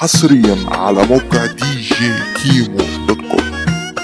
حصريا على موقع دي جي كيمو دوت كوم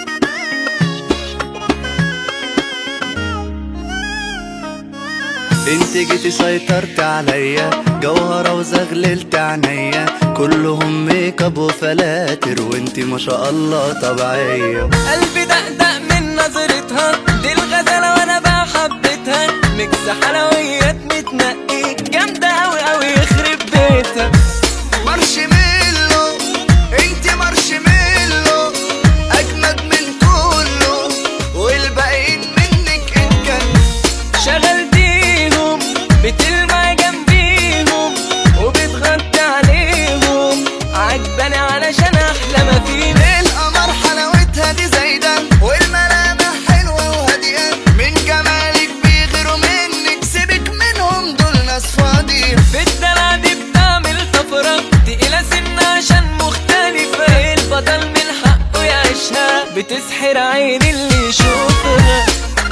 انت جيتي سيطرت عليا جوهرة وزغللت عينيا كلهم ميك اب وفلاتر وانت ما شاء الله طبيعية قلبي دقدق من نظرتها دي الغزالة وانا بقى حبيتها ميكس حلويات متنقي جامدة اوي اوي يخرب بيتها مارشميلو انت مارشميلو اجمد من كله والباقيين منك انكن شغلتيهم بتلمع جنبيهم وبتغطي عليهم عجباني علشان احلى ما فيهم القمر حلاوتها دي زايدة والملامح حلوة وهادية من جمالك بيغيروا منك سيبك منهم دول ناس فاضية في الدلع دي بتعمل طفرة تقيلة سنة عشان مختلفة البطل من حقه يعيشها بتسحر عين اللي يشوفها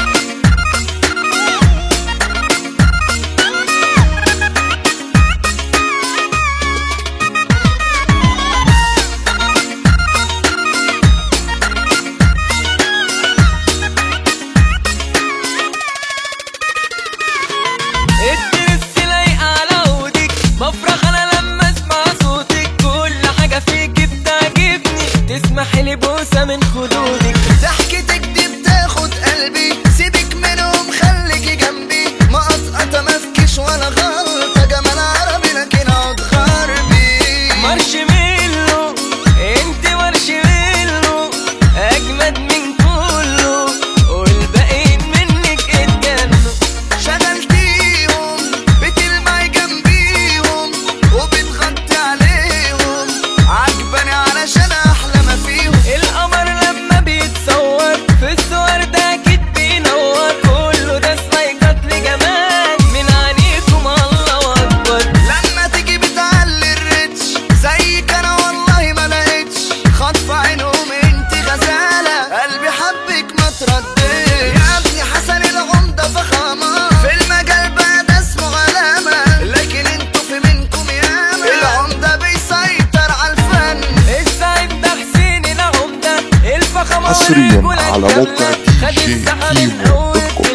الدرس لايقة على عودك بفرح انا لما اسمع صوتك كل حاجة فيك بتعجبني تسمح لي بوسة من خدودك ضحكتك دي بتاخد قلبي سيبك منهم خليكي جنبي ما قطقطة مفكش ولا غلطة جمال عربي لكن عود غربي مارشميلو انت مارشميلو اجمد من كله والباقيين منك اتجنوا شغلتيهم بتلمعي جنبيهم وبتغطي عليهم عجباني علشان احلى ما فيهم القمر لما بيتصور في الصور ده اكيد بينور كله ده سلايكات لجمال من عينيكم الله اكبر لما تيجي بتعلي الريتش زيك انا والله ما لقيتش خطف عينهم انت غزاله قلبي حبك ما ترديش يا ابني حسن العمده فخامه في المجال بقى ده اسمه علامه لكن انتوا في منكم ياما العمده بيسيطر على الفن السعيد ده حسين العمدة الفخامة حصرياً والرجولة على موقع الكاملة. دي خد جي السحاب كيمو من أول دوت كوم.